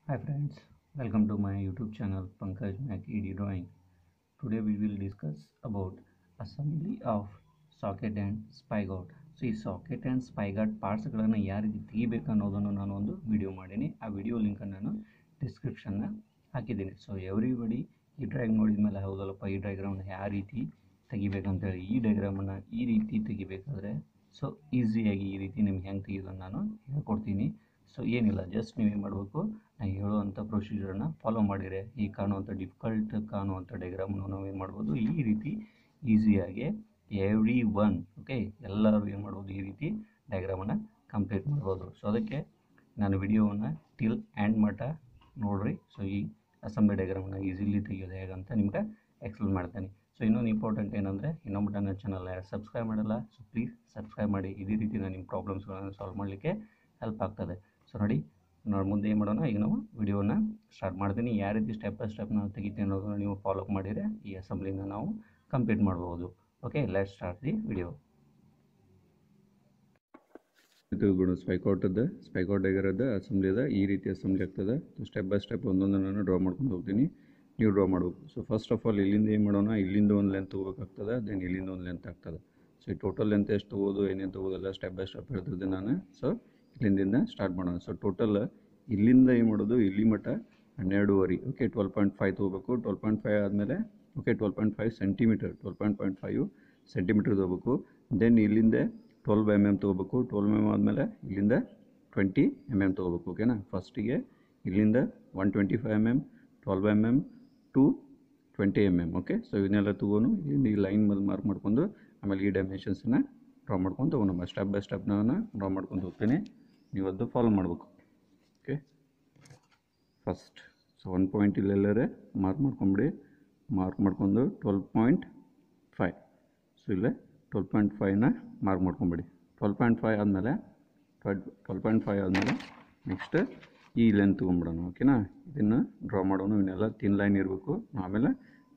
Hi friends, welcome to my YouTube channel Pankaj Mac ED Drawing. Today we will discuss about assembly of socket and spigot. So ಈ socket and spigot ಪಾರ್ಟ್ಸ್ಗಳನ್ನು ಯಾವ ರೀತಿ ತೆಗಿಬೇಕು ಅನ್ನೋದನ್ನು ನಾನು ಒಂದು video ಮಾಡೀನಿ ಆ ವಿಡಿಯೋ ಲಿಂಕನ್ನು ನಾನು ಡಿಸ್ಕ್ರಿಪ್ಷನ್ನ ಹಾಕಿದ್ದೀನಿ ಸೊ ಎವ್ರಿಬಡಿ ಈ ಡ್ರಾಯಿಂಗ್ ನೋಡಿದ ಮೇಲೆ ಹೌದಲ್ಲಪ್ಪ ಈ ಡಯಾಗ್ರಾಮ್ನ ಯಾವ ರೀತಿ ತೆಗಿಬೇಕಂತೇಳಿ ಈ ಡಯಾಗ್ರಾಮನ್ನು ಈ ರೀತಿ ತೆಗಿಬೇಕಾದ್ರೆ ಸೊ ಈಸಿಯಾಗಿ ಈ ರೀತಿ ನಿಮ್ಗೆ ಹೆಂಗೆ ತೆಗೆಯೋದನ್ನು ನಾನು ಹೇಳ್ಕೊಡ್ತೀನಿ ಸೊ ಏನಿಲ್ಲ ಜಸ್ಟ್ ನೀವೇನು ಮಾಡಬೇಕು ನಾನು ಹೇಳುವಂಥ ಪ್ರೊಸೀಜರನ್ನ ಫಾಲೋ ಮಾಡಿದರೆ ಈ ಕಾಣುವಂಥ ಡಿಫಿಕಲ್ಟ್ ಕಾಣುವಂಥ ಡಯಾಗ್ರಾಮನ್ನು ನಾವು ಏನು ಮಾಡ್ಬೋದು ಈ ರೀತಿ ಈಸಿಯಾಗಿ ಎವ್ರಿ ಒನ್ ಓಕೆ ಎಲ್ಲರೂ ಏನು ಮಾಡ್ಬೋದು ಈ ರೀತಿ ಡಯಾಗ್ರಾಮನ್ನು ಕಂಪ್ಲೀಟ್ ಮಾಡ್ಬೋದು ಸೊ ಅದಕ್ಕೆ ನಾನು ವಿಡಿಯೋವನ್ನು ಟಿಲ್ ಆ್ಯಂಡ್ ಮಟ್ಟ ನೋಡ್ರಿ ಸೊ ಈ ಅಸೆಂಬ್ಲಿ ಡಯಾಗ್ರಾಮನ್ನು ಈಸಿಲಿ ತೆಗಿಯೋದು ಹೇಗಂತ ನಿಮ್ಗೆ ಎಕ್ಸ್ಪ್ಲೇನ್ ಮಾಡ್ತೇನೆ ಸೊ ಇನ್ನೊಂದು ಇಂಪಾರ್ಟೆಂಟ್ ಏನಂದರೆ ಇನ್ನೊಬ್ಬ ನನ್ನ ಚಾನಲ್ ಯಾರು ಸಬ್ಸ್ಕ್ರೈಬ್ ಮಾಡಲ್ಲ ಸೊ ಪ್ಲೀಸ್ ಸಬ್ಸ್ಕ್ರೈಬ್ ಮಾಡಿ ಇದೇ ರೀತಿ ನಾನು ನಿಮ್ಮ ಪ್ರಾಬ್ಲಮ್ಸ್ಗಳನ್ನು ಸಾಲ್ವ್ ಮಾಡಲಿಕ್ಕೆ ಹೆಲ್ಪ್ ಆಗ್ತದೆ ಸೊ ನೋಡಿ ನೋಡಿ ಮುಂದೆ ಏನು ಮಾಡೋಣ ಈಗ ನಾವು ವಿಡಿಯೋನ ಸ್ಟಾರ್ಟ್ ಮಾಡ್ತೀನಿ ಯಾವ ರೀತಿ ಸ್ಟೆಪ್ ಬೈ ಸ್ಟೆಪ್ ನಾವು ತೆಗಿತೀನಿ ಅನ್ನೋದನ್ನು ನೀವು ಫಾಲೋ ಅಪ್ ಮಾಡಿದರೆ ಈ ಅಸೆಂಬ್ಲಿನ ನಾವು ಕಂಪ್ಲೀಟ್ ಮಾಡ್ಬೋದು okay let start the video ತೆಗೆದುಬಿಡು ಸ್ಪೈಕೌಟದ ಸ್ಪೈಕೌಟ್ ಡೈಗರದ ಅಸೆಂಬ್ಲಿ ಅದ ಈ ರೀತಿ ಅಸೆಂಬ್ಲಿ ಆಗ್ತದೆ ಸ್ಟೆಪ್ ಬೈ ಸ್ಟೆಪ್ ಒಂದೊಂದು ನಾನು ಡ್ರಾ ಮಾಡ್ಕೊಂಡು ಹೋಗ್ತೀನಿ ನೀವು ಡ್ರಾ ಮಾಡಬೇಕು ಸೊ ಫಸ್ಟ್ ಆಫ್ ಆಲ್ ಇಲ್ಲಿಂದ ಏನು ಮಾಡೋಣ ಇಲ್ಲಿಂದ ಒಂದು ಲೆಂತ್ ತೊಗೋಬೇಕಾಗ್ತದೆ ದೆನ್ ಇಲ್ಲಿಂದ ಒಂದು ಲೆಂತ್ ಆಗ್ತದೆ ಸೊ ಈ ಟೋಟಲ್ ಲೆಂತ್ ಎಷ್ಟು ತೊಗೋದು ಏನೇನು ತೊಗೋದಲ್ಲ ಸ್ಟೆಪ್ ಬೈ ಸ್ಟೆಪ್ ಹೇಳ್ತಿದ್ದೆ ನಾನು ಸೊ ಇಲ್ಲಿಂದ ಸ್ಟಾರ್ಟ್ ಮಾಡೋಣ ಸೊ ಟೋಟಲ್ ಇಲ್ಲಿಂದ ಏನು ಮಾಡೋದು ಇಲ್ಲಿ ಮಟ್ಟ ಹನ್ನೆರಡೂವರೆ ಓಕೆ ಟ್ವೆಲ್ ಪಾಯಿಂಟ್ ಫೈವ್ ತೊಗೋಬೇಕು ಟ್ವೆಲ್ ಪಾಯಿಂಟ್ ಫೈವ್ ಆದಮೇಲೆ okay twelve point five centimetre twelve point point five centimetre ತೊಗೋಬೇಕು ದೆನ್ ಇಲ್ಲಿಂದ ಟ್ವೆಲ್ವ್ ಎಮ್ ಎಮ್ ತೊಗೋಬೇಕು ಟ್ವೆಲ್ವ್ ಎಮ್ ಎಮ್ ಆದಮೇಲೆ ಇಲ್ಲಿಂದ ಟ್ವೆಂಟಿ ಎಮ್ ಎಮ್ ತೊಗೋಬೇಕು ಓಕೆನಾ ಫಸ್ಟಿಗೆ ಇಲ್ಲಿಂದ one twenty five M M twelve M M two twenty M M okay so ಇವನ್ನೆಲ್ಲ ತೊಗೊಂಡು ಇಲ್ಲಿಂದ ಈ ಲೈನ್ ಮೇಲೆ ಮಾರ್ಕ್ ಮಾಡ್ಕೊಂಡು ಆಮೇಲೆ ಈ ಡೈಮೆನ್ಷನ್ಸನ್ನ ಡ್ರಾ ಮಾಡ್ಕೊಂಡು ತೊಗೊಂಡು ಸ್ಟೆಪ್ ಬೈ ಸ್ಟೆಪ್ ನಾನು ಡ್ರಾ ಮಾಡ್ಕೊಂಡು ಹೋಗ್ತೀನಿ ನೀವು ಅದು ಫಾಲೋ ಮಾಡಬೇಕು okay first so one point ಇಲ್ಲೆಲ್ಲರೇ ಮಾರ್ಕ್ ಮಾಡ್ಕೊಂಬಿಡಿ ಮಾರ್ಕ್ ಮಾಡ್ಕೊಂಡು ಟ್ವೆಲ್ ಪಾಯಿಂಟ್ ಫೈವ್ ಸೊ ಇಲ್ಲೇ ಟ್ವೆಲ್ ಪಾಯಿಂಟ್ ಫೈವ್ನ ಮಾರ್ಕ್ ಮಾಡ್ಕೊಂಬಿಡಿ ಟ್ವೆಲ್ ಪಾಯಿಂಟ್ ಫೈವ್ ಆದಮೇಲೆ ಟ್ವೆಲ್ ಟ್ವೆಲ್ ಪಾಯಿಂಟ್ ಫೈವ್ ಆದಮೇಲೆ ನೆಕ್ಸ್ಟ್ ಈ ಲೆಂತ್ ತೊಗೊಂಬಿಡೋಣ ಓಕೆನಾ ಇದನ್ನು ಡ್ರಾ ಮಾಡೋಣ ಇವನ್ನೆಲ್ಲ ತಿನ್ ಲೈನ್ ಇರಬೇಕು ಆಮೇಲೆ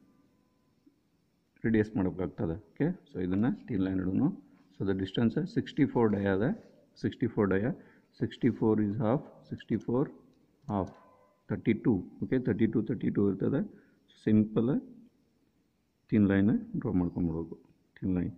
ರಿಡಿಯಸ್ ಮಾಡಬೇಕಾಗ್ತದೆ ಓಕೆ ಸೊ ಇದನ್ನು ತಿನ್ ಲೈನ್ ಇಡೋಣ so the distance sixty four dia ಅದ sixty four dia sixty four is half sixty four half thirty two okay thirty two thirty two ಇರ್ತದೆ ಸಿಂಪಲ್ ತಿನ್ ಲೈನ್ ಡ್ರಾ ಮಾಡ್ಕೊಂಬಿಡ್ಬೇಕು thin line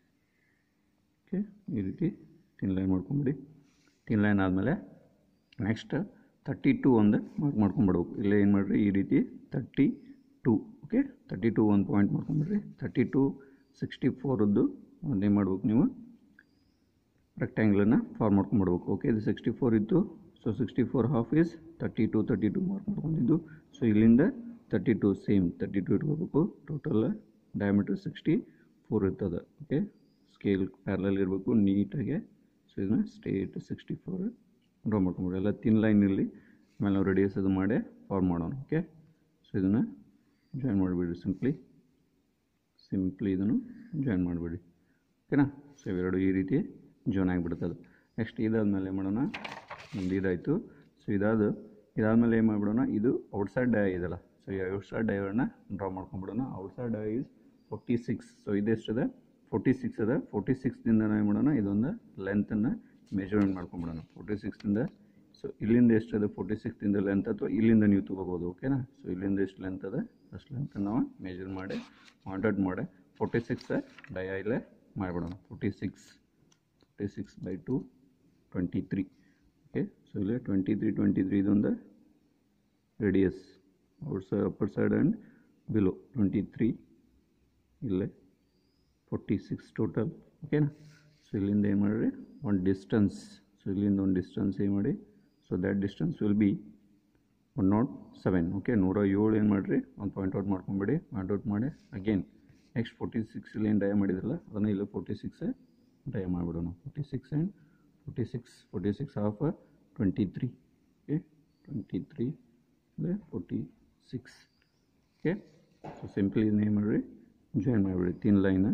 okay ಈ ರೀತಿ ತಿನ್ line ಮಾಡ್ಕೊಂಬಿಡಿ thin line ಆದಮೇಲೆ next thirty two ಒಂದು mark ಮಾಡ್ಕೊಂಬಿಡ್ಬೇಕು ಇಲ್ಲೇ ಏನು ಮಾಡಿರಿ ಈ ರೀತಿ thirty two okay thirty two ಒಂದು ಪಾಯಿಂಟ್ ಮಾಡ್ಕೊಂಬಿಡ್ರಿ ತರ್ಟಿ ಟು ಸಿಕ್ಸ್ಟಿ ಫೋರದ್ದು ಒಂದೇ ಮಾಡ್ಬೇಕು ನೀವು ರೆಕ್ಟ್ಯಾಂಗ್ಲನ್ನು ಫಾರ್ಮ್ ಮಾಡ್ಕೊಂಬಿಡ್ಬೇಕು ಓಕೆ ಇದು ಸಿಕ್ಸ್ಟಿ ಫೋರ್ ಇತ್ತು so sixty four half is thirty two thirty two mark ಮಾಡ್ಕೊಂಡಿದ್ದು ಸೊ ಇಲ್ಲಿಂದ thirty two same thirty two ಇಟ್ಕೋಬೇಕು ಟೋಟಲ್ ಡಯಾಮೀಟ್ರ್ ಸಿಕ್ಸ್ಟಿ ಫೋರ್ ಇರ್ತದೆ ಓಕೆ ಸ್ಕೇಲ್ ಪ್ಯಾರಲಲ್ ಇರಬೇಕು ನೀಟಾಗಿ ಸೊ ಇದನ್ನ ಸ್ಟೇಟ್ ಸಿಕ್ಸ್ಟಿ ಫೋರ್ ಡ್ರಾ ಮಾಡ್ಕೊಂಬಿಡಿ ಎಲ್ಲ ತಿನ್ ಲೈನ್ ಇರಲಿ ಆಮೇಲೆ ನಾವು ರೆಡಿಯಸ್ ಅದು ಮಾಡಿ ಫಾರ್ಮ್ ಮಾಡೋಣ ಓಕೆ ಸೊ ಇದನ್ನು ಜಾಯಿನ್ ಮಾಡಿಬಿಡ್ರಿ ಸಿಂಪ್ಲಿ ಸಿಂಪ್ಲಿ ಇದನ್ನು ಜಾಯಿನ್ ಮಾಡಿಬಿಡಿ ಓಕೆನಾ ಸೊ ಇವೆರಡು ಈ ರೀತಿ ಜಾಯ್ನ್ ಆಗಿಬಿಡ್ತದೆ ನೆಕ್ಸ್ಟ್ ಇದಾದ್ಮೇಲೆ ಏನು ಮಾಡೋಣ ಒಂದು ಇದಾಯಿತು ಸೊ ಇದಾದ ಇದಾದಮೇಲೆ ಏನು ಮಾಡಿಬಿಡೋಣ ಇದು ಔಟ್ಸೈಡ್ ಡಯ ಇದೆಲ್ಲ ಸೊ ಈ ಔಟ್ಸೈಡ್ ಡಯಗಳನ್ನ ಡ್ರಾ ಮಾಡ್ಕೊಂಬಿಡೋಣ outside dia is forty six so ಇದೆಷ್ಟಿದೆ ಫೋರ್ಟಿ ಸಿಕ್ಸ್ ಅದ ಫೋರ್ಟಿ ಸಿಕ್ಸ್ದಿಂದ ನಾವು ಏನು ಮಾಡೋಣ ಇದೊಂದು ಲೆಂತನ್ನು ಮೆಜರ್ಮೆಂಟ್ ಮಾಡ್ಕೊಂಬಿಡೋಣ ಫೋರ್ಟಿ ಸಿಕ್ಸ್ದಿಂದ ಸೊ ಇಲ್ಲಿಂದ ಎಷ್ಟಿದೆ ಫೋರ್ಟಿ ಸಿಕ್ಸ್ದಿಂದ ಲೆಂತ್ ಅಥವಾ ಇಲ್ಲಿಂದ ನೀವು ತೊಗೋಬೋದು ಓಕೆನಾ ಸೊ ಇಲ್ಲಿಂದ ಎಷ್ಟು ಲೆಂತ್ ಅದ ಅಷ್ಟು ಲೆಂತ್ ನಾವು ಮೆಜರ್ ಮಾಡಿ ಕಾಂಟ್ಯಾಕ್ಟ್ ಮಾಡಿ ಫೋರ್ಟಿ ಸಿಕ್ಸ್ ಡಯ ಇಲ್ಲೇ ಮಾಡಿಬಿಡೋಣ forty six forty six by two twenty three okay so ಇಲ್ಲೇ ಟ್ವೆಂಟಿ ತ್ರೀ ಟ್ವೆಂಟಿ ತ್ರೀ ಇದೊಂದು radius outside upper side and below twenty three ಇಲ್ಲೇ ಫೋರ್ಟಿ ಸಿಕ್ಸ್ ಟೋಟಲ್ ಓಕೆನಾ so ಇಲ್ಲಿಂದ ಏನು ಮಾಡಿರಿ ಒಂದು ಡಿಸ್ಟೆನ್ಸ್ ಸೊ ಇಲ್ಲಿಂದ ಒಂದು ಡಿಸ್ಟೆನ್ಸ್ ಏನು ಮಾಡಿ so that distance will be one not seven okay ನೂರ ಏಳು ಏನು ಮಾಡಿರಿ ಒಂದು ಪಾಯಿಂಟ್ ಔಟ್ ಮಾಡ್ಕೊಂಬಿಡಿ ಪಾಯಿಂಟ್ ಔಟ್ ಮಾಡಿ ಅಗೇನ್ ನೆಕ್ಸ್ಟ್ ಫೋರ್ಟಿ ಸಿಕ್ಸ್ ಇಲ್ಲಿ ಏನು ಡಯ ಮಾಡಿದ್ರಲ್ಲ ಅದನ್ನು ಇಲ್ಲಿ ಫೋರ್ಟಿ ಸಿಕ್ಸ್ ಡಯ ಮಾಡಿಬಿಡೋಣ forty six and forty six forty six half twenty three okay twenty three ಅಂದರೆ forty six okay so simply ಇದನ್ನ ಏನು ಮಾಡಿರಿ ಜಾಯಿನ್ ಮಾಡಿಬಿಡಿ ತಿನ್ ಲೈನ್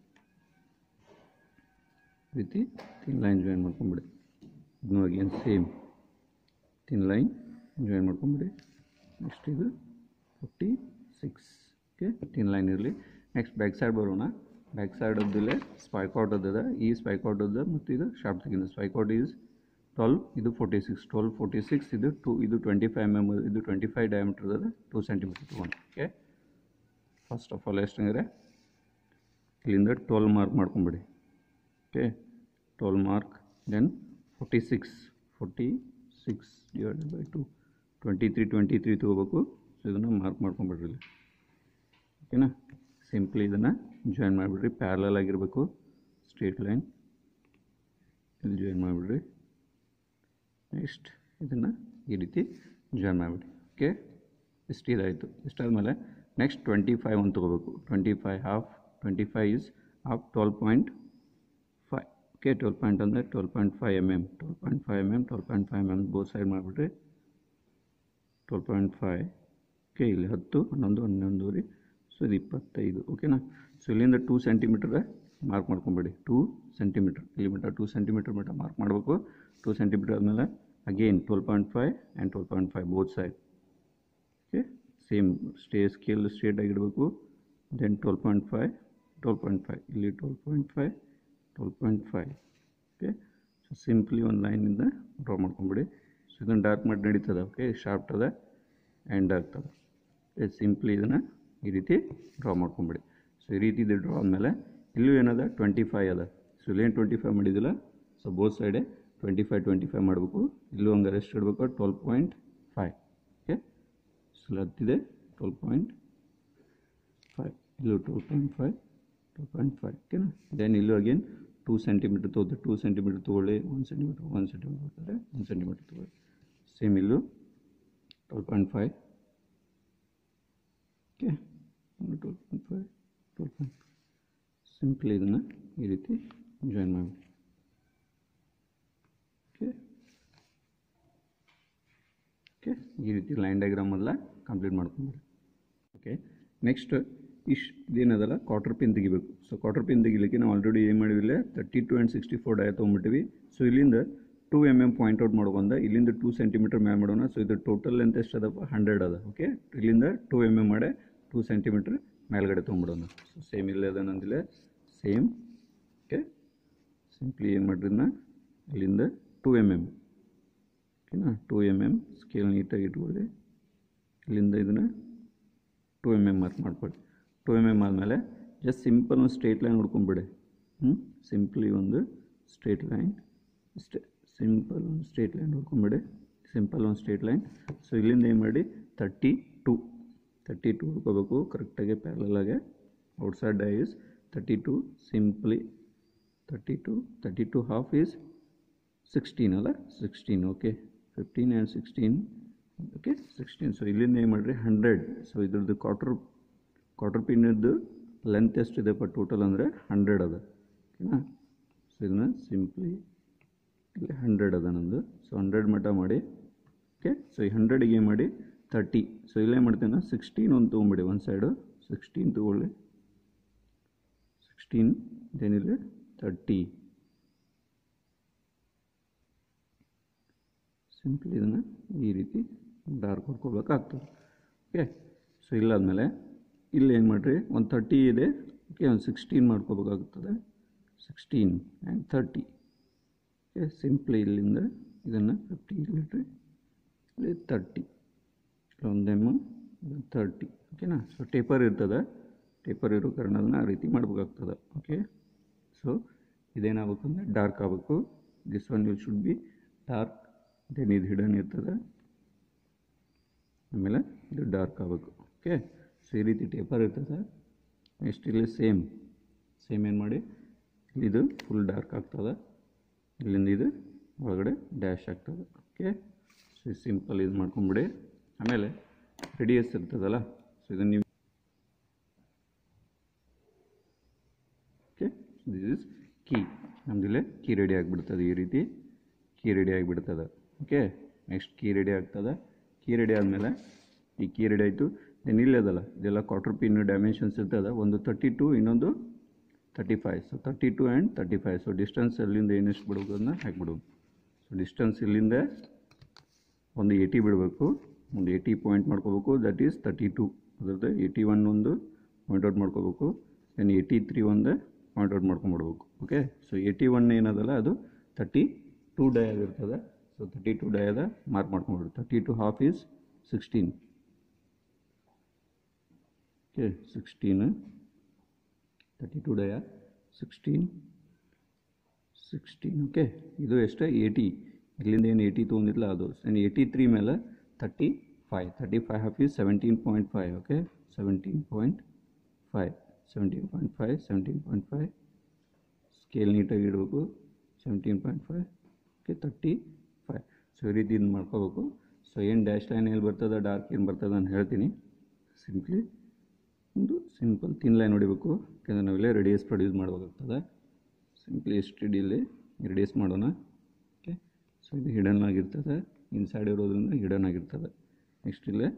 ರೀತಿ ತಿನ್ ಲೈನ್ ಜಾಯಿನ್ ಮಾಡ್ಕೊಂಬಿಡಿ ಇದನ್ನು again same thin line join ಮಾಡ್ಕೊಂಬಿಡಿ ನೆಕ್ಸ್ಟ್ ಇದು forty six okay thin line ಇರಲಿ ನೆಕ್ಸ್ಟ್ ಬ್ಯಾಕ್ ಸೈಡ್ ಬರೋಣ ಬ್ಯಾಕ್ ಸೈಡ್ ಅದ್ದಿಲ್ಲೇ ಸ್ಪೈಕ್ ಔಟ್ ಅದ ಈ ಸ್ಪೈಕ್ ಔಟ್ ಅದ ಮತ್ತು ಇದು ಶಾರ್ಪ್ ತೆಗಿನ ಸ್ಪೈಕ್ ಔಟ್ ಈಸ್ ಟ್ವೆಲ್ವ್ ಇದು forty six twelve forty six ಇದು ಟು ಇದು ಟ್ವೆಂಟಿ ಫೈವ್ ಎಮ್ ಎಮ್ ಇದು ಟ್ವೆಂಟಿ ಫೈವ್ ಡಯಾಮೀಟರ್ ಅದ ಟೂ ಸೆಂಟಿಮೀಟರ್ ತೊಗೊಂಡು ಓಕೆ ಫಸ್ಟ್ ಆಫ್ ಆಲ್ ಎಷ್ಟಂದ್ರೆ ಇಲ್ಲಿಂದ ಟ್ವೆಲ್ ಮಾರ್ಕ್ ಮಾಡ್ಕೊಂಬಿಡಿ okay twelve mark then forty six forty six divided by two twenty three twenty three ತೊಗೋಬೇಕು so ಇದನ್ನು mark ಮಾಡ್ಕೊಂಬಿಡ್ರಿ ಇಲ್ಲಿ ಓಕೆನಾ ಸಿಂಪ್ಲಿ ಇದನ್ನು ಜಾಯಿನ್ ಮಾಡಿಬಿಡ್ರಿ ಪ್ಯಾರಲಲ್ ಆಗಿರಬೇಕು ಸ್ಟ್ರೇಟ್ ಲೈನ್ ಇದು ಜಾಯಿನ್ ಮಾಡಿಬಿಡ್ರಿ ನೆಕ್ಸ್ಟ್ ಇದನ್ನು ಈ ರೀತಿ ಜಾಯಿನ್ ಮಾಡಿಬಿಡಿ ಓಕೆ ಇಷ್ಟು ಇದಾಯಿತು ಇಷ್ಟಾದಮೇಲೆ ನೆಕ್ಸ್ಟ್ ಟ್ವೆಂಟಿ ಫೈವ್ ಒಂದು ತೊಗೋಬೇಕು twenty five half twenty five is half twelve point five okay twelve point ಅಂದರೆ twelve point five M M twelve point five M M twelve point five M M both side ಮಾಡಿಬಿಟ್ರಿ twelve point five okay ಇಲ್ಲಿ ಹತ್ತು ಹನ್ನೊಂದು ಹನ್ನೊಂದುವರೆ so ಇದು ಇಪ್ಪತ್ತೈದು ಓಕೆನಾ so ಇಲ್ಲಿಂದ ಟೂ ಸೆಂಟಿಮೀಟರ್ ಮಾರ್ಕ್ ಮಾಡ್ಕೊಂಬೇಡಿ ಟೂ ಸೆಂಟಿಮೀಟರ್ ಇಲ್ಲಿ ಮಟ್ಟ ಟೂ ಸೆಂಟಿಮೀಟರ್ ಮಟ್ಟ ಮಾರ್ಕ್ ಮಾಡಬೇಕು ಟೂ ಸೆಂಟಿಮೀಟರ್ ಆದಮೇಲೆ again twelve point five and twelve point five both side okay same stay scale straight ಆಗಿಡಬೇಕು then twelve point five twelve point five ಇಲ್ಲಿ twelve point five twelve point five okay so simply ಒಂದು ಲೈನಿಂದ draw ಮಾಡ್ಕೊಂಬಿಡಿ so ಇದನ್ನು dark ಮಾಡಿ ನಡೀತದೆ okay sharp ಅದ and ಆಗ್ತದೆ ಸಿಂಪ್ಲಿ ಇದನ್ನು ಈ ರೀತಿ ಡ್ರಾ ಮಾಡ್ಕೊಂಬಿಡಿ ಸೊ ಈ ರೀತಿ ಇದು ಡ್ರಾ ಆದಮೇಲೆ ಇಲ್ಲೂ ಏನದ ಟ್ವೆಂಟಿ ಫೈವ್ ಅದ ಸೊ ಇಲ್ಲೇನು ಟ್ವೆಂಟಿ ಫೈವ್ ಮಾಡಿದಿಲ್ಲ ಸೊ ಬೋತ್ ಸೈಡೆ ಟ್ವೆಂಟಿ ಫೈವ್ ಟ್ವೆಂಟಿ ಫೈವ್ ಮಾಡಬೇಕು ಇಲ್ಲೂ ಹಂಗಾರೆ ಎಷ್ಟು ಇಡಬೇಕು twelve point five okay so ಹತ್ತಿದೆ ಟ್ವೆಲ್ ಪಾಯಿಂಟ್ ಫೈವ್ ಇಲ್ಲೂ twelve point five twelve point five ಓಕೆನಾ ದೆನ್ ಇಲ್ಲೂ ಅಗೇನ್ ಟೂ ಸೆಂಟಿಮೀಟರ್ ತೊಗೊಳ್ತಾರೆ ಟೂ ಸೆಂಟಿಮೀಟರ್ ತೊಗೊಳ್ಳಿ ಒನ್ ಸೆಂಟಿಮೀಟರ್ ಒನ್ ಸೆಂಟಿಮೀಟರ್ ಬರ್ತಾರೆ ಒನ್ ಸೆಂಟಿಮೀಟರ್ ತೊಗೊಳ್ಳಿ ಸೇಮ್ ಇಲ್ಲೂ twelve point five okay twelve point five twelve point simply ಇದನ್ನು ಈ ರೀತಿ ಜಾಯಿನ್ ಮಾಡಿ ಓಕೆ ಓಕೆ ಈ ರೀತಿ ಲೈನ್ ಡಯಾಗ್ರಾಮ್ ಎಲ್ಲ ಕಂಪ್ಲೀಟ್ ಮಾಡ್ಕೊಂಬಿಡಿ ಓಕೆ ನೆಕ್ಸ್ಟ್ ಇಷ್ಟು ಇದೇನದಲ್ಲ ಕ್ವಾರ್ಟರ್ ಪಿನ್ ತೆಗಿಬೇಕು ಸೊ ಕ್ವಾರ್ಟರ್ ಪಿನ್ ತೆಗಿಲಿಕ್ಕೆ ನಾವು ಆಲ್ರೆಡಿ ಏನು ಮಾಡಿವಿಲ್ಲ thirty two and sixty four dia ತೊಗೊಂಬಿಟ್ಟಿವಿ ಸೊ ಇಲ್ಲಿಂದ two M M point out ಮಾಡ್ಕೊಂಡ ಇಲ್ಲಿಂದ ಟೂ ಸೆಂಟಿಮೀಟರ್ ಮ್ಯಾಮ್ ಮಾಡೋಣ ಸೊ ಇದು ಟೋಟಲ್ ಲೆಂತ್ ಎಷ್ಟು ಅದಪ್ಪ ಹಂಡ್ರೆಡ್ ಅದ ಓಕೆ ಇಲ್ಲಿಂದ ಟೂ ಎಮ್ ಎಮ್ ಮಾಡೇ ಟೂ ಸೆಂಟಿಮೀಟ್ರ್ ಮೇಲ್ಗಡೆ ತೊಗೊಂಬಿಡೋಣ ಸೊ ಸೇಮ್ ಇಲ್ಲೇ ಅದ ನಂದಿಲ್ಲ ಸೇಮ್ ಓಕೆ ಸಿಂಪ್ಲಿ ಏನು ಮಾಡ್ರಿನ ಇಲ್ಲಿಂದ ಟೂ ಎಮ್ ಎಮ್ ಓಕೆನಾ ಟೂ ಎಮ್ ಎಮ್ ಸ್ಕೇಲ್ ನೀಟಾಗಿ ಇಟ್ಕೊಳ್ಳಿ ಇಲ್ಲಿಂದ ಇದನ್ನು ಟೂ ಎಮ್ ಎಮ್ ಮಾರ್ಕ್ ಮಾಡ್ಕೊಳ್ಳಿ ಟೂ ಎಮ್ ಎಮ್ ಆದಮೇಲೆ ಜಸ್ಟ್ ಸಿಂಪಲ್ ಒಂದು ಸ್ಟ್ರೇಟ್ ಲೈನ್ ಹುಡ್ಕೊಂಬಿಡಿ ಹ್ಞೂ ಸಿಂಪ್ಲಿ ಒಂದು ಸ್ಟ್ರೇಟ್ ಲೈನ್ ಸ್ಟೇ ಸಿಂಪಲ್ ಒಂದು ಸ್ಟ್ರೇಟ್ ಲೈನ್ ಹುಡ್ಕೊಂಬಿಡಿ ಸಿಂಪಲ್ ಒಂದು ಸ್ಟ್ರೇಟ್ ಲೈನ್ ಸೊ ಇಲ್ಲಿಂದ ಏನು ಮಾಡಿ ತರ್ಟಿ ಟು ತರ್ಟಿ ಟು ಹುಡ್ಕೋಬೇಕು ಕರೆಕ್ಟಾಗಿ ಪ್ಯಾರಲಾಗೆ outside dia is thirty two simply thirty two thirty two half is sixteen ಅಲ್ಲ sixteen okay fifteen and sixteen okay sixteen so ಇಲ್ಲಿಂದ ಏನು ಮಾಡಿರಿ ಹಂಡ್ರೆಡ್ ಸೊ ಇದ್ರದ್ದು ಕ್ವಾರ್ಟರ್ ಕ್ವಾರ್ಟರ್ ಪಿನ್ನದ್ದು ಲೆಂತ್ ಎಷ್ಟಿದೆಪ್ಪ ಟೋಟಲ್ ಅಂದರೆ ಹಂಡ್ರೆಡ್ ಅದ ಓಕೆನಾ ಸೊ ಇದನ್ನ ಸಿಂಪ್ಲಿ ಇಲ್ಲಿ ಹಂಡ್ರೆಡ್ ಅದ ನಂದು ಸೊ ಹಂಡ್ರೆಡ್ ಮಟ್ಟ ಮಾಡಿ ಓಕೆ ಸೊ ಈ ಹಂಡ್ರೆಡಿಗೆ ಏನು ಮಾಡಿ ತರ್ಟಿ ಸೊ ಇಲ್ಲೇ ಮಾಡ್ತೇನೆ ಸಿಕ್ಸ್ಟೀನ್ ಒಂದು ತೊಗೊಂಬಿಡಿ ಒಂದು ಸೈಡು ಸಿಕ್ಸ್ಟೀನ್ ತೊಗೊಳ್ಳಿ ಸಿಕ್ಸ್ಟೀನ್ ಇದೇನಿಲ್ಲ ತರ್ಟಿ ಸಿಂಪ್ಲಿ ಇದನ್ನು ಈ ರೀತಿ ಡಾರ್ಕ್ ಹೊಡ್ಕೊಳ್ಬೇಕಾಗ್ತದೆ ಓಕೆ ಸೊ ಇಲ್ಲಾದಮೇಲೆ ಇಲ್ಲಿ ಏನು ಮಾಡಿರಿ ಒಂದು ತರ್ಟಿ ಇದೆ ಓಕೆ ಒಂದು ಸಿಕ್ಸ್ಟೀನ್ ಮಾಡ್ಕೋಬೇಕಾಗುತ್ತದೆ sixteen and thirty okay simply ಇಲ್ಲಿಂದ ಇದನ್ನು ಫಿಫ್ಟಿ ಇಲ್ಲಿಟ್ರಿ ಇಲ್ಲಿ ತರ್ಟಿ ಒಂದೆಮ್ಮು ತರ್ಟಿ ಓಕೆನಾ ಸೊ ಟೇಪರ್ ಇರ್ತದೆ ಟೇಪರ್ ಇರೋ ಕಾರಣ ಅದನ್ನು ಆ ರೀತಿ ಮಾಡ್ಬೇಕಾಗ್ತದೆ ಓಕೆ ಸೊ ಇದೇನಾಗಬೇಕು ಅಂದರೆ ಡಾರ್ಕ್ ಆಗಬೇಕು this one will should be dark then ಇದು ಹಿಡನ್ ಇರ್ತದೆ ಆಮೇಲೆ ಇದು ಡಾರ್ಕ್ ಆಗಬೇಕು ಓಕೆ ಸೊ ಈ ರೀತಿ ಟೇಪರ್ ಇರ್ತದೆ ನೆಕ್ಸ್ಟ್ ಇಲ್ಲಿ ಸೇಮ್ ಸೇಮ್ ಏನು ಮಾಡಿ ಇದು ಫುಲ್ ಡಾರ್ಕ್ ಆಗ್ತದೆ ಇಲ್ಲಿಂದ ಇದು ಒಳಗಡೆ ಡ್ಯಾಶ್ ಆಗ್ತದೆ ಓಕೆ ಸೊ ಸಿಂಪಲ್ ಇದು ಮಾಡ್ಕೊಂಬಿಡಿ ಆಮೇಲೆ ರೆಡಿಯಸ್ ಇರ್ತದಲ್ಲ ಸೊ ಇದನ್ನು ನೀವು ಓಕೆ ದಿಸ್ ಇಸ್ ಕೀ ನಮ್ಮದಿಲ್ಲೇ ಕೀ ರೆಡಿ ಆಗಿಬಿಡ್ತದೆ ಈ ರೀತಿ ಕೀ ರೆಡಿ ಆಗಿಬಿಡ್ತದೆ ಓಕೆ ನೆಕ್ಸ್ಟ್ ಕೀ ರೆಡಿ ಆಗ್ತದೆ ಕೀ ರೆಡಿ ಆದಮೇಲೆ ಈ ಕೀ ರೆಡಿ ಆಯಿತು ದೆನ್ ಇಲ್ಲಿ ಅದಲ್ಲ ಇದೆಲ್ಲ ಕ್ವಾರ್ಟರ್ ಪಿನ್ ಡೈಮೆನ್ಷನ್ಸ್ ಇರ್ತದೆ ಒಂದು ತರ್ಟಿ ಟು ಇನ್ನೊಂದು thirty five so thirty two and thirty five so distance ಅಲ್ಲಿಂದ ಏನೆಷ್ಟು ಬಿಡಬೇಕು ಅದನ್ನ ಹಾಕಿಬಿಡೋದು ಸೊ ಡಿಸ್ಟೆನ್ಸ್ ಇಲ್ಲಿಂದ ಒಂದು ಏಯ್ಟಿ ಬಿಡಬೇಕು ಒಂದು ಏಯ್ಟಿ ಪಾಯಿಂಟ್ ಮಾಡ್ಕೋಬೇಕು ದಟ್ ಈಸ್ ತರ್ಟಿ ಟು ಅದ್ರದ್ದು ಏಯ್ಟಿ ಒನ್ ಒಂದು ಪಾಯಿಂಟ್ ಔಟ್ ಮಾಡ್ಕೋಬೇಕು ದೆನ್ ಏಯ್ಟಿ ತ್ರೀ ಒಂದು ಪಾಯಿಂಟ್ ಔಟ್ ಮಾಡ್ಕೊಂಬಿಡ್ಬೇಕು ಓಕೆ ಸೊ ಏಯ್ಟಿ ಒನ್ ಏನದಲ್ಲ ಅದು ತರ್ಟಿ ಟೂ ಡೈ ಆಗಿರ್ತದೆ ಸೊ ತರ್ಟಿ ಟು ಡಯದ ಮಾರ್ಕ್ ಮಾಡ್ಕೊಂಡ್ಬಿಡು thirty two half is sixteen okay sixteen thirty two dia sixteen sixteen okay ಇದು ಎಷ್ಟು ಏಯ್ಟಿ ಇಲ್ಲಿಂದ ಏನು ಏಯ್ಟಿ ತೊಗೊಂಡಿಲ್ಲ ಅದು ಏಯ್ಟಿ ತ್ರೀ ಮೇಲೆ thirty five thirty five half is seventeen point five okay seventeen point five seventeen point five seventeen point five scale ನೀಟಾಗಿ ಇಡಬೇಕು seventeen point five okay thirty five so ಈ ರೀತಿ ಇದು ಮಾಡ್ಕೋಬೇಕು ಸೊ ಏನು ಡ್ಯಾಶ್ ಲೈನ್ ಎಲ್ಲಿ ಬರ್ತದೆ ಡಾರ್ಕ್ ಏನು ಬರ್ತದೆ ಅಂತ ಹೇಳ್ತೀನಿ ಸಿಂಪ್ಲಿ ಒಂದು ಸಿಂಪಲ್ ತಿನ್ ಲೈನ್ ಹೊಡಿಬೇಕು ಯಾಕಂದರೆ ನಾವಿಲ್ಲೇ ರೆಡಿಯಸ್ ಪ್ರೊಡ್ಯೂಸ್ ಮಾಡಬೇಕಾಗ್ತದೆ ಸಿಂಪ್ಲಿ ಎಷ್ಟು ಇಲ್ಲಿ ರೆಡಿಯಸ್ ಮಾಡೋಣ ಓಕೆ ಸೊ ಇದು ಹಿಡನ್ ಆಗಿರ್ತದೆ ಇನ್ಸೈಡ್ ಇರೋದ್ರಿಂದ ಹಿಡನ್ ಆಗಿರ್ತದೆ ನೆಕ್ಸ್ಟ್ ಇಲ್ಲೇ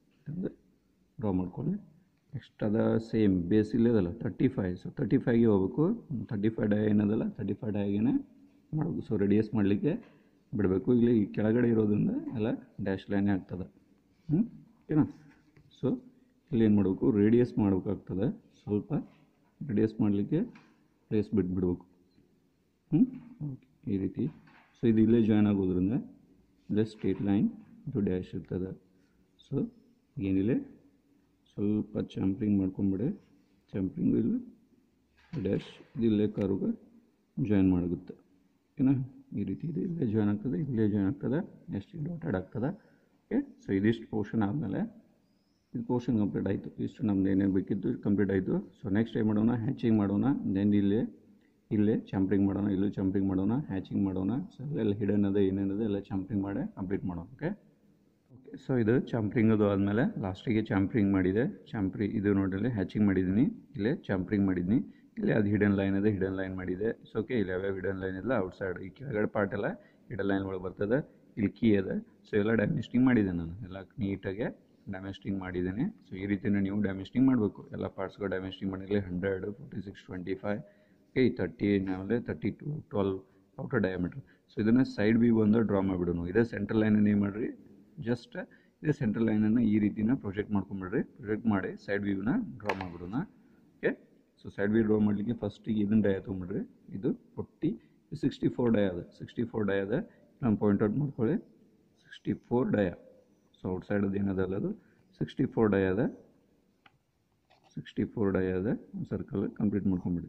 ಡ್ರಾ ಮಾಡ್ಕೊಳ್ಳಿ ನೆಕ್ಸ್ಟ್ ಅದ ಸೇಮ್ ಬೇಸ್ ಇಲ್ಲೇ ಅದಲ್ಲ ತರ್ಟಿ ಫೈವ್ ಸೊ ತರ್ಟಿ ಫೈವ್ಗೆ ಹೋಗ್ಬೇಕು ತರ್ಟಿ ಫೈವ್ ಡೈ ಏನದಲ್ಲ ತರ್ಟಿ ಫೈವ್ ಡೈಗೇನೆ ಮಾಡಬೇಕು ಸೊ ರೆಡಿಯಸ್ ಮಾಡಲಿಕ್ಕೆ ಬಿಡಬೇಕು ಇಲ್ಲಿ ಈ ಕೆಳಗಡೆ ಇರೋದ್ರಿಂದ ಎಲ್ಲ ಡ್ಯಾಶ್ ಲೈನೇ ಆಗ್ತದೆ ಹ್ಞೂ ಓಕೆನಾ ಸೊ ಇಲ್ಲಿ ಏನು ಮಾಡಬೇಕು ರೇಡಿಯಸ್ ಮಾಡಬೇಕಾಗ್ತದೆ ಸ್ವಲ್ಪ ರೇಡಿಯಸ್ ಮಾಡಲಿಕ್ಕೆ ಪ್ಲೇಸ್ ಬಿಟ್ಬಿಡ್ಬೇಕು ಹ್ಞೂ ಓಕೆ ಈ ರೀತಿ ಸೊ ಇದು ಇಲ್ಲೇ ಜಾಯ್ನ್ ಆಗೋದ್ರಿಂದ ಇಲ್ಲೇ ಸ್ಟ್ರೇಟ್ ಲೈನ್ ಇದು ಡ್ಯಾಶ್ ಇರ್ತದೆ ಸೊ ಏನಿಲ್ಲ ಸ್ವಲ್ಪ ಚಾಂಪ್ರಿಂಗ್ ಮಾಡ್ಕೊಂಬಿಡಿ ಚಾಂಪ್ರಿಂಗು ಇಲ್ಲಿ ಡ್ಯಾಶ್ ಇದು ಇಲ್ಲೇ ಕರುಗೆ ಜಾಯ್ನ್ ಮಾಡುತ್ತೆ ಓಕೆನಾ ಈ ರೀತಿ ಇದೆ ಇಲ್ಲೇ ಜಾಯ್ನ್ ಆಗ್ತದೆ ಇಲ್ಲೇ ಜಾಯ್ನ್ ಆಗ್ತದೆ ನೆಕ್ಸ್ಟ್ ಡಾಟೆಡ್ ಆಗ್ತದೆ ಓಕೆ ಸೊ ಇದಿಷ್ಟು ಪೋರ್ಷನ್ ಆದಮೇಲೆ ಇದು ಪೋರ್ಷನ್ ಕಂಪ್ಲೀಟ್ ಆಯಿತು ಇಷ್ಟು ನಮ್ದು ಏನೇನು ಬೇಕಿತ್ತು ಕಂಪ್ಲೀಟ್ ಆಯಿತು ಸೊ ನೆಕ್ಸ್ಟ್ ಏನು ಮಾಡೋಣ ಹ್ಯಾಚಿಂಗ್ ಮಾಡೋಣ ದೆನ್ ಇಲ್ಲೇ ಇಲ್ಲೇ ಚಂಪ್ರಿಂಗ್ ಮಾಡೋಣ ಇಲ್ಲೂ ಚಂಪ್ರಿಂಗ್ ಮಾಡೋಣ ಹ್ಯಾಚಿಂಗ್ ಮಾಡೋಣ ಸೊ ಎಲ್ಲ ಹಿಡನ್ ಅದ ಏನೇನದ ಎಲ್ಲ ಚಂಪ್ರಿಂಗ್ ಮಾಡಿ ಕಂಪ್ಲೀಟ್ ಮಾಡೋಣ ಓಕೆ ಓಕೆ ಸೊ ಇದು ಚಂಪ್ರಿಂಗ್ ಅದು ಆದಮೇಲೆ ಲಾಸ್ಟಿಗೆ ಚಾಂಪ್ರಿಂಗ್ ಮಾಡಿದೆ ಚಾಂಪ್ರಿ ಇದು ನೋಡ್ರಲ್ಲಿ ಹ್ಯಾಚಿಂಗ್ ಮಾಡಿದ್ದೀನಿ ಇಲ್ಲೇ ಚಾಂಪ್ರಿಂಗ್ ಮಾಡಿದ್ದೀನಿ ಇಲ್ಲೇ ಅದು ಹಿಡನ್ ಲೈನ್ ಇದೆ ಹಿಡನ್ ಲೈನ್ ಮಾಡಿದೆ ಸೊ ಓಕೆ ಇಲ್ಲಿ ಯಾವ್ಯಾವ ಹಿಡನ್ ಲೈನ್ ಇಲ್ಲ ಔಟ್ಸೈಡ್ ಈ ಕೆಳಗಡೆ ಪಾರ್ಟ್ ಎಲ್ಲ ಹಿಡನ್ ಲೈನ್ ಒಳಗೆ ಬರ್ತದೆ ಇಲ್ಲಿ ಕೀ ಇದೆ ಸೊ ಎಲ್ಲ ಡ್ಯಾಮೇಸ್ಟಿಂಗ್ ಮಾಡಿದೆ ನಾನು ಎಲ್ಲ ನೀಟಾಗೆ ಡ್ಯಾಮೇಸ್ಟಿಂಗ್ ಮಾಡಿದ್ದೀನಿ ಸೊ ಈ ರೀತಿಯೂ ನೀವು ಡ್ಯಾಮೇಸ್ಟಿಂಗ್ ಮಾಡಬೇಕು ಎಲ್ಲ ಪಾರ್ಟ್ಸ್ಗಳು ಡ್ಯಾಮೇಸ್ಟಿಂಗ್ ಮಾಡಿರಲಿ hundred forty six twenty five okay thirty ಆಮೇಲೆ thirty two twelve outer diameter so ಇದನ್ನು ಸೈಡ್ ಬಿ ಬಂದು ಡ್ರಾ ಮಾಡಿಬಿಡೋಣ ಇದೇ ಸೆಂಟ್ರಲ್ ಲೈನನ್ನು ಏನು ಮಾಡಿರಿ ಜಸ್ಟ್ ಇದೇ ಸೆಂಟ್ರಲ್ ಲೈನನ್ನು ಈ ರೀತಿನ ಪ್ರೊಜೆಕ್ಟ್ ಮಾಡ್ಕೊಂಬಿಡ್ರಿ ಪ್ರೊಜೆಕ್ಟ್ ಮಾಡಿ ಸೈಡ್ ವ್ಯೂನ ಡ್ರಾ ಮಾಡಿಬಿಡೋಣ okay so side view draw ಮಾಡಲಿಕ್ಕೆ ಫಸ್ಟಿಗೆ ಇದನ್ನು ಡಯ ತೊಗೊಂಬಿಡ್ರಿ ಇದು ಫೋರ್ಟಿ ಸಿಕ್ಸ್ಟಿ ಫೋರ್ ಡಯ ಅದ ಸಿಕ್ಸ್ಟಿ ಫೋರ್ ಡಯ ಅದ ನಾನು ಪಾಯಿಂಟ್ ಔಟ್ ಮಾಡ್ಕೊಳ್ಳಿ sixty four dia so out ಸೈಡದ್ದು ಏನದಲ್ಲ ಅದು ಸಿಕ್ಸ್ಟಿ ಫೋರ್ ಡಯ ಅದ ಸಿಕ್ಸ್ಟಿ ಫೋರ್ ಡಯ ಅದ ಸರ್ಕಲ್ ಕಂಪ್ಲೀಟ್ ಮಾಡ್ಕೊಂಬಿಡಿ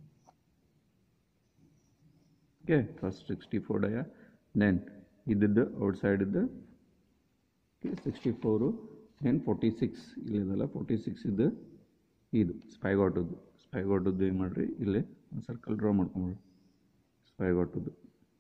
okay first sixty four dia then ಇದ್ದದ್ದು ಔಟ್ ಸೈಡದ್ದು okay sixty four then forty six ಇಲ್ಲಿದಲ್ಲ ಫೋರ್ಟಿ ಸಿಕ್ಸ್ ಇದ್ದು ಇದು ಸ್ಪೈಗಾಟದ್ದು ಸ್ಪೈಗಾಟದ್ದು ಏನು ಮಾಡಿರಿ ಇಲ್ಲೇ ಒಂದು ಸರ್ಕಲ್ ಡ್ರಾ ಮಾಡ್ಕೊಂಬಿಡ್ರಿ ಸ್ಪೈಗಾಟದ್ದು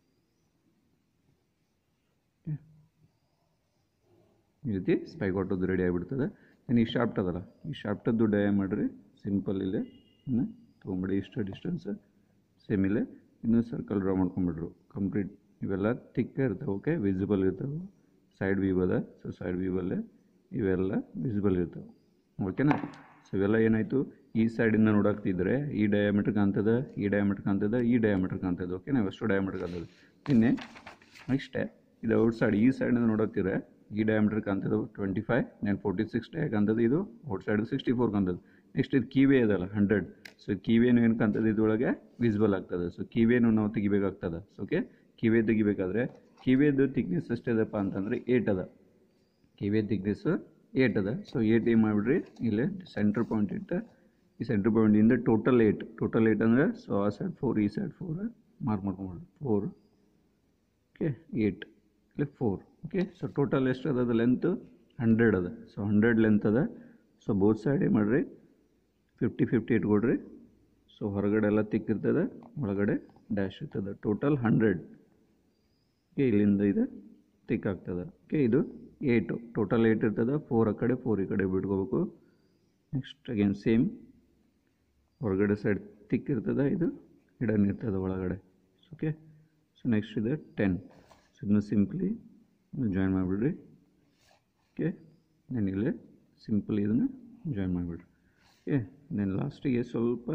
ಈ ರೀತಿ ಸ್ಪೈಗಾಟದ್ದು ರೆಡಿ ಆಗಿಬಿಡ್ತದೆ ಇನ್ನು ಈ ಶಾಫ್ಟ್ ಅದಲ್ಲ ಈ ಶಾಫ್ಟದ್ದು ಡಯ ಮಾಡಿರಿ ಸಿಂಪಲ್ ಇಲ್ಲೇ ಇನ್ನು ತೊಗೊಂಬಿಡಿ ಇಷ್ಟು ಡಿಸ್ಟೆನ್ಸ್ ಸೇಮ್ ಇಲ್ಲೇ ಇನ್ನೂ ಸರ್ಕಲ್ ಡ್ರಾ ಮಾಡ್ಕೊಂಬಿಡ್ರು ಕಂಪ್ಲೀಟ್ ಇವೆಲ್ಲ ತಿಕ್ಕ ಇರ್ತವೆ ಓಕೆ ವಿಸಿಬಲ್ ಇರ್ತವೆ ಸೈಡ್ ವ್ಯೂ ಅದ ಸೊ ಸೈಡ್ ವ್ಯೂವಲ್ಲೇ ಇವೆಲ್ಲ ವಿಸಿಬಲ್ ಇರ್ತವೆ ಓಕೆನಾ ಸೊ ಇವೆಲ್ಲ ಏನಾಯಿತು ಈ ಸೈಡಿಂದ ನೋಡಾಕ್ತಿದ್ರೆ ಈ ಡಯಾಮೀಟ್ರ್ ಕಾಣ್ತದೆ ಈ ಡಯಾಮೀಟ್ರ್ ಕಾಣ್ತದೆ ಈ ಡಯಾಮೀಟ್ರ್ ಕಾಣ್ತದೆ ಓಕೆ ನಾವು ಎಷ್ಟು ಡಯಾಮೀಟ್ರ್ ಕಾಣ್ತದೆ ಇನ್ನೇ ನೆಕ್ಸ್ಟೇ ಇದು ಔಟ್ ಸೈಡ್ ಈ ಸೈಡಿಂದ ನೋಡಾಕ್ತಿದ್ರೆ ಈ ಡಯಾಮೀಟ್ರ್ ಕಾಣ್ತದೆ twenty five nine forty six dia ಕಾಣ್ತದೆ ಇದು ಔಟ್ ಸೈಡ್ ಸಿಕ್ಸ್ಟಿ ಫೋರ್ ಕಾಣ್ತದೆ ನೆಕ್ಸ್ಟ್ ಇದು ಕೀವೇ ಇದಲ್ಲ ಹಂಡ್ರೆಡ್ ಸೊ ಕೀವೇನು ಏನು ಕಾಣ್ತದೆ ಇದ್ರೊಳಗೆ ವಿಸಿಬಲ್ ಆಗ್ತದೆ ಸೊ ಕೀವೇನು ನಾವು ತೆಗಿಬೇಕಾಗ್ತದೆ ಸೊ ಓಕೆ ಕಿವೆ ತೆಗಿಬೇಕಾದ್ರೆ ಕಿವೆದು ತಿಕ್ನೆಸ್ ಎಷ್ಟಿದೆಪ್ಪ ಅಂತಂದರೆ ಏಟ್ ಅದ ಕಿವೆ ತಿಕ್ನೆಸ್ ಏಟ್ ಅದ ಸೊ ಏಟ್ ಏನು ಮಾಡಿಬಿಡ್ರಿ ಇಲ್ಲೇ ಸೆಂಟ್ರ್ ಪಾಯಿಂಟ್ ಇಟ್ಟು ಈ ಸೆಂಟ್ರ್ ಪಾಯಿಂಟಿಂದ ಟೋಟಲ್ ಏಟ್ ಟೋಟಲ್ ಏಟ್ ಅಂದರೆ ಸೊ ಆ ಸೈಡ್ ಫೋರ್ ಈ ಸೈಡ್ ಫೋರ್ ಮಾರ್ಕ್ ಮಾಡ್ಕೊಂಬಿಡ್ರಿ ಫೋರ್ ಓಕೆ ಏಟ್ ಇಲ್ಲಿ ಫೋರ್ ಓಕೆ ಸೊ ಟೋಟಲ್ ಎಷ್ಟು ಅದ ಲೆಂತ್ ಹಂಡ್ರೆಡ್ ಅದ ಸೊ ಹಂಡ್ರೆಡ್ ಲೆಂತ್ ಅದ ಸೊ ಬೋತ್ ಸೈಡ್ ಏನು ಮಾಡಿರಿ ಫಿಫ್ಟಿ ಫಿಫ್ಟಿ ಇಟ್ಕೊಡ್ರಿ ಸೊ ಹೊರಗಡೆ ಎಲ್ಲ ತಿಕ್ಕಿರ್ತದೆ ಒಳಗಡೆ ಡ್ಯಾಶ್ ಇರ್ತದೆ ಟೋಟಲ್ ಹಂಡ್ರೆಡ್ ಓಕೆ ಇಲ್ಲಿಂದ ಇದು ತಿಕ್ ಆಗ್ತದೆ ಓಕೆ ಇದು ಏಟು ಟೋಟಲ್ ಏಟ್ ಇರ್ತದೆ ಫೋರ್ ಆ ಕಡೆ ಫೋರ್ ಈ ಕಡೆ ಬಿಟ್ಕೋಬೇಕು ನೆಕ್ಸ್ಟ್ ಅಗೇನ್ ಸೇಮ್ ಹೊರಗಡೆ ಸೈಡ್ ತಿಕ್ ಇರ್ತದೆ ಇದು ಹಿಡನ್ ಇರ್ತದೆ ಒಳಗಡೆ ಓಕೆ ಸೊ ನೆಕ್ಸ್ಟ್ ಇದೆ ಟೆನ್ ಸೊ ಇದನ್ನು ಸಿಂಪ್ಲಿ ಜಾಯಿನ್ ಮಾಡಿಬಿಡ್ರಿ ಓಕೆ ದೆನ್ ಇಲ್ಲೇ ಸಿಂಪಲ್ ಇದನ್ನು ಜಾಯಿನ್ ಮಾಡಿಬಿಡ್ರಿ ಓಕೆ ದೆನ್ ಲಾಸ್ಟಿಗೆ ಸ್ವಲ್ಪ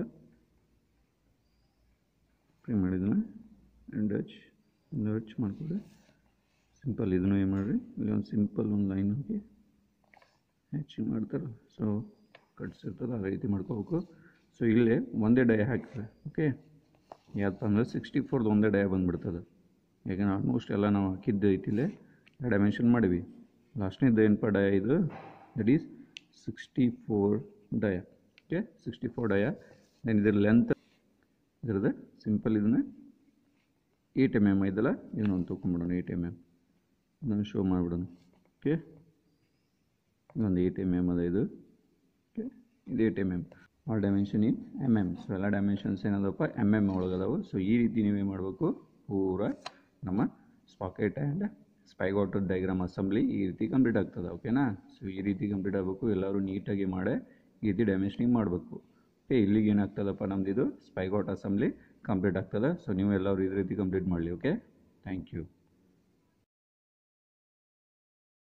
ಫ್ರೈ ಮಾಡಿದ್ದನ್ನ ಆ್ಯಂಡ್ ಹಚ್ ಒಂದು ಹಚ್ ಮಾಡಿಕೊಡ್ರಿ ಸಿಂಪಲ್ ಇದನ್ನು ಏನು ಮಾಡಿರಿ ಇಲ್ಲಿ ಒಂದು ಸಿಂಪಲ್ ಒಂದು ಲೈನ್ ಹಾಕಿ ಹ್ಯಾಚಿಂಗ್ ಮಾಡ್ತಾರೆ ಸೊ ಕಟ್ಸ್ ಇರ್ತದೆ ಆ ರೀತಿ ಮಾಡ್ಕೋಬೇಕು ಸೊ ಇಲ್ಲೇ ಒಂದೇ ಡಯ ಹಾಕಿದ್ರೆ ಓಕೆ ಯಾಕಪ್ಪ ಅಂದರೆ ಸಿಕ್ಸ್ಟಿ ಫೋರ್ದು ಒಂದೇ ಡಯ ಬಂದುಬಿಡ್ತದೆ ಯಾಕಂದ್ರೆ ಆಲ್ಮೋಸ್ಟ್ ಎಲ್ಲ ನಾವು ಹಾಕಿದ್ದು ಐತಿಲ್ಲೇ ಡೈಮೆನ್ಷನ್ ಮಾಡಿವಿ ಲಾಸ್ಟ್ನೇದು ಏನಪ್ಪ ಡಯ ಇದು that is sixty four dia okay sixty four dia then ಇದ್ರ ಲೆಂತ್ ಇದ್ರದ್ದು ಸಿಂಪಲ್ ಇದನ್ನ ಏಯ್ಟ್ ಎಮ್ ಎಮ್ ಐದಲ್ಲ ಇದನ್ನ ಒಂದು ತೊಗೊಂಬಿಡೋಣ ಏಯ್ಟ್ ಎಮ್ ಎಮ್ ಇದನ್ನು ಶೋ ಮಾಡಿಬಿಡೋಣ ಓಕೆ ಇದೊಂದು ಏಯ್ಟ್ ಎಮ್ ಎಮ್ ಅದ ಇದು ಓಕೆ ಇದು eight M M all dimension in M M so ಎಲ್ಲ ಡೈಮೆನ್ಷನ್ಸ್ ಏನದಪ್ಪ ಎಮ್ ಎಮ್ ಒಳಗದಾವು ಸೊ ಈ ರೀತಿ ನೀವೇ ಮಾಡಬೇಕು ಪೂರ ನಮ್ಮ socket and spigot diagram assembly ಈ ರೀತಿ ಕಂಪ್ಲೀಟ್ ಆಗ್ತದೆ ಓಕೆನಾ ಸೊ ಈ ರೀತಿ ಕಂಪ್ಲೀಟ್ ಆಗಬೇಕು ಎಲ್ಲರೂ ನೀಟಾಗಿ ಮಾಡೇ ಈ ರೀತಿ ಡೈಮೆನ್ಷನಿಂಗ್ ಮಾಡಬೇಕು ಓಕೆ ಇಲ್ಲಿಗೆ ಏನಾಗ್ತದಪ್ಪ ನಮ್ದು ಇದು ಸ್ಪೈಗಾಟ್ ಅಸೆಂಬ್ಲಿ ಕಂಪ್ಲೀಟ್ ಆಗ್ತದೆ ಸೊ ನೀವು ಎಲ್ಲರೂ ಇದೇ ರೀತಿ ಕಂಪ್ಲೀಟ್ ಮಾಡಲಿ ಓಕೆ ಥ್ಯಾಂಕ್ ಯು